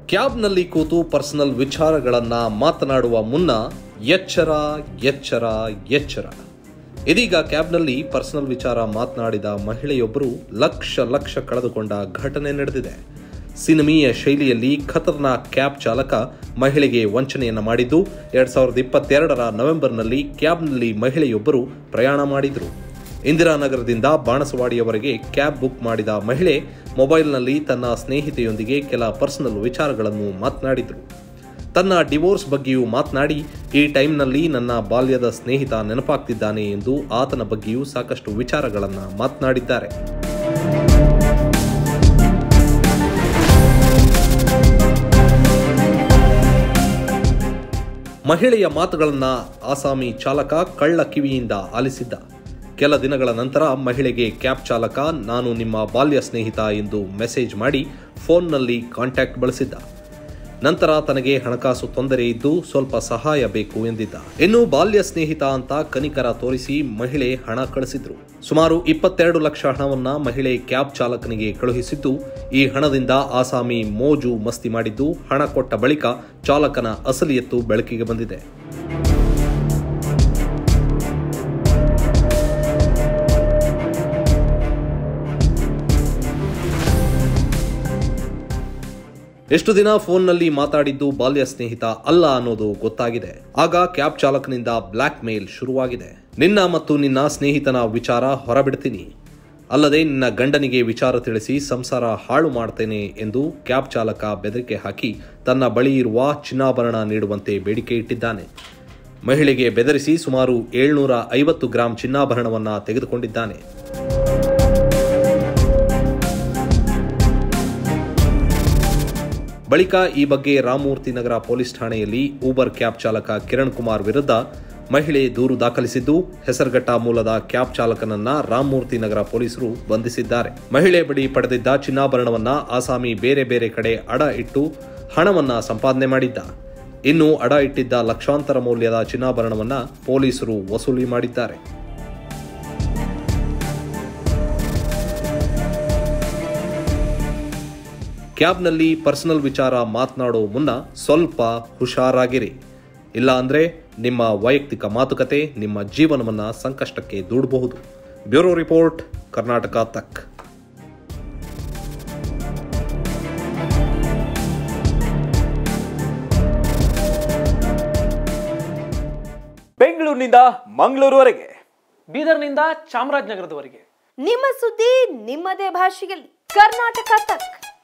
ಕ್ಯಾಬ್ನಲ್ಲಿ ಕೂತು ಪರ್ಸನಲ್ ವಿಚಾರಗಳನ್ನ ಮಾತನಾಡುವ ಮುನ್ನ ಎಚ್ಚರ ಎಚ್ಚರ ಎಚ್ಚರ ಇದೀಗ ಕ್ಯಾಬ್ನಲ್ಲಿ ಪರ್ಸನಲ್ ವಿಚಾರ ಮಾತನಾಡಿದ ಮಹಿಳೆಯೊಬ್ಬರು ಲಕ್ಷ ಲಕ್ಷ ಕಳೆದುಕೊಂಡ ಘಟನೆ ನಡೆದಿದೆ ಸಿನಿಮೀಯ ಶೈಲಿಯಲ್ಲಿ ಖತರ್ನಾಕ್ ಕ್ಯಾಬ್ ಚಾಲಕ ಮಹಿಳೆಗೆ ವಂಚನೆಯನ್ನ ಮಾಡಿದ್ದು ಎರಡ್ ಸಾವಿರದ ಇಪ್ಪತ್ತೆರಡರ ನವೆಂಬರ್ನಲ್ಲಿ ಕ್ಯಾಬ್ನಲ್ಲಿ ಮಹಿಳೆಯೊಬ್ಬರು ಪ್ರಯಾಣ ಮಾಡಿದ್ರು ಇಂದಿರಾನಗರದಿಂದ ಬಾಣಸವಾಡಿಯವರೆಗೆ ಕ್ಯಾಬ್ ಬುಕ್ ಮಾಡಿದ ಮಹಿಳೆ ಮೊಬೈಲ್ನಲ್ಲಿ ತನ್ನ ಸ್ನೇಹಿತೆಯೊಂದಿಗೆ ಕೆಲ ಪರ್ಸನಲ್ ವಿಚಾರಗಳನ್ನು ಮಾತನಾಡಿದ್ರು ತನ್ನ ಡಿವೋರ್ಸ್ ಬಗ್ಗೆಯೂ ಮಾತನಾಡಿ ಈ ಟೈಮ್ನಲ್ಲಿ ನನ್ನ ಬಾಲ್ಯದ ಸ್ನೇಹಿತ ನೆನಪಾಗ್ತಿದ್ದಾನೆ ಎಂದು ಆತನ ಬಗ್ಗೆಯೂ ಸಾಕಷ್ಟು ವಿಚಾರಗಳನ್ನು ಮಾತನಾಡಿದ್ದಾರೆ ಮಹಿಳೆಯ ಮಾತುಗಳನ್ನ ಆಸಾಮಿ ಚಾಲಕ ಕಳ್ಳ ಕಿವಿಯಿಂದ ಆಲಿಸಿದ್ದ ಕೆಲ ದಿನಗಳ ನಂತರ ಮಹಿಳೆಗೆ ಕ್ಯಾಬ್ ಚಾಲಕ ನಾನು ನಿಮ್ಮ ಬಾಲ್ಯ ಸ್ನೇಹಿತ ಎಂದು ಮೆಸೇಜ್ ಮಾಡಿ ಫೋನ್ನಲ್ಲಿ ಕಾಂಟ್ಯಾಕ್ಟ್ ಬಳಸಿದ್ದ ನಂತರ ತನಗೆ ಹಣಕಾಸು ತೊಂದರೆ ಇದ್ದು ಸ್ವಲ್ಪ ಸಹಾಯ ಬೇಕು ಎಂದಿದ್ದ ಇನ್ನು ಬಾಲ್ಯ ಸ್ನೇಹಿತ ಅಂತ ಕನಿಕರ ತೋರಿಸಿ ಮಹಿಳೆ ಹಣ ಕಳಿಸಿದ್ರು ಸುಮಾರು ಇಪ್ಪತ್ತೆರಡು ಲಕ್ಷ ಹಣವನ್ನ ಮಹಿಳೆ ಕ್ಯಾಬ್ ಚಾಲಕನಿಗೆ ಕಳುಹಿಸಿದ್ದು ಈ ಹಣದಿಂದ ಆಸಾಮಿ ಮೋಜು ಮಸ್ತಿ ಮಾಡಿದ್ದು ಹಣ ಕೊಟ್ಟ ಬಳಿಕ ಚಾಲಕನ ಅಸಲಿಯತ್ತು ಬೆಳಕಿಗೆ ಬಂದಿದೆ ಎಷ್ಟು ದಿನ ಫೋನ್ನಲ್ಲಿ ಮಾತಾಡಿದ್ದು ಬಾಲ್ಯ ಸ್ನೇಹಿತ ಅಲ್ಲ ಅನ್ನೋದು ಗೊತ್ತಾಗಿದೆ ಆಗ ಕ್ಯಾಬ್ ಚಾಲಕನಿಂದ ಬ್ಲ್ಯಾಕ್ ಮೇಲ್ ಶುರುವಾಗಿದೆ ನಿನ್ನ ಮತ್ತು ನಿನ್ನ ಸ್ನೇಹಿತನ ವಿಚಾರ ಹೊರಬಿಡ್ತೀನಿ ಅಲ್ಲದೆ ನಿನ್ನ ಗಂಡನಿಗೆ ವಿಚಾರ ತಿಳಿಸಿ ಸಂಸಾರ ಹಾಳು ಮಾಡ್ತೇನೆ ಎಂದು ಕ್ಯಾಬ್ ಚಾಲಕ ಬೆದರಿಕೆ ಹಾಕಿ ತನ್ನ ಬಳಿ ಇರುವ ಚಿನ್ನಾಭರಣ ನೀಡುವಂತೆ ಬೇಡಿಕೆ ಇಟ್ಟಿದ್ದಾನೆ ಮಹಿಳೆಗೆ ಬೆದರಿಸಿ ಸುಮಾರು ಏಳ್ನೂರ ಐವತ್ತು ಗ್ರಾಂ ಚಿನ್ನಾಭರಣವನ್ನ ತೆಗೆದುಕೊಂಡಿದ್ದಾನೆ ಬಳಿಕ ಈ ಬಗ್ಗೆ ರಾಮಮೂರ್ತಿ ನಗರ ಪೊಲೀಸ್ ಠಾಣೆಯಲ್ಲಿ ಊಬರ್ ಕ್ಯಾಬ್ ಚಾಲಕ ಕಿರಣ್ ಕುಮಾರ್ ವಿರುದ್ಧ ಮಹಿಳೆ ದೂರು ದಾಖಲಿಸಿದ್ದು ಹೆಸರುಘಟ್ಟ ಮೂಲದ ಕ್ಯಾಬ್ ಚಾಲಕನನ್ನ ರಾಮಮೂರ್ತಿ ನಗರ ಪೊಲೀಸರು ಬಂಧಿಸಿದ್ದಾರೆ ಮಹಿಳೆ ಬಳಿ ಪಡೆದಿದ್ದ ಚಿನ್ನಾಭರಣವನ್ನ ಆಸಾಮಿ ಬೇರೆ ಬೇರೆ ಕಡೆ ಅಡ ಇಟ್ಟು ಹಣವನ್ನ ಸಂಪಾದನೆ ಮಾಡಿದ್ದ ಇನ್ನು ಅಡ ಇಟ್ಟಿದ್ದ ಲಕ್ಷಾಂತರ ಮೌಲ್ಯದ ಚಿನ್ನಾಭರಣವನ್ನ ಪೊಲೀಸರು ವಸೂಲಿ ಮಾಡಿದ್ದಾರೆ ಕ್ಯಾಬ್ನಲ್ಲಿ ಪರ್ಸನಲ್ ವಿಚಾರ ಮಾತನಾಡೋ ಮುನ್ನ ಸ್ವಲ್ಪ ಹುಷಾರಾಗಿರಿ ಇಲ್ಲ ಅಂದ್ರೆ ನಿಮ್ಮ ವೈಯಕ್ತಿಕ ಮಾತುಕತೆ ನಿಮ್ಮ ಜೀವನವನ್ನ ಸಂಕಷ್ಟಕ್ಕೆ ದೂಡಬಹುದು ಬ್ಯೂರೋ ರಿಪೋರ್ಟ್ ಕರ್ನಾಟಕ ತಕ್ ಬೆಂಗಳೂರಿನಿಂದ ಮಂಗಳೂರುವರೆಗೆ ಬೀದರ್ನಿಂದ ಚಾಮರಾಜನಗರದವರೆಗೆ ನಿಮ್ಮ ಸುದ್ದಿ ನಿಮ್ಮದೇ ಭಾಷೆಯಲ್ಲಿ ಕರ್ನಾಟಕ ತಕ್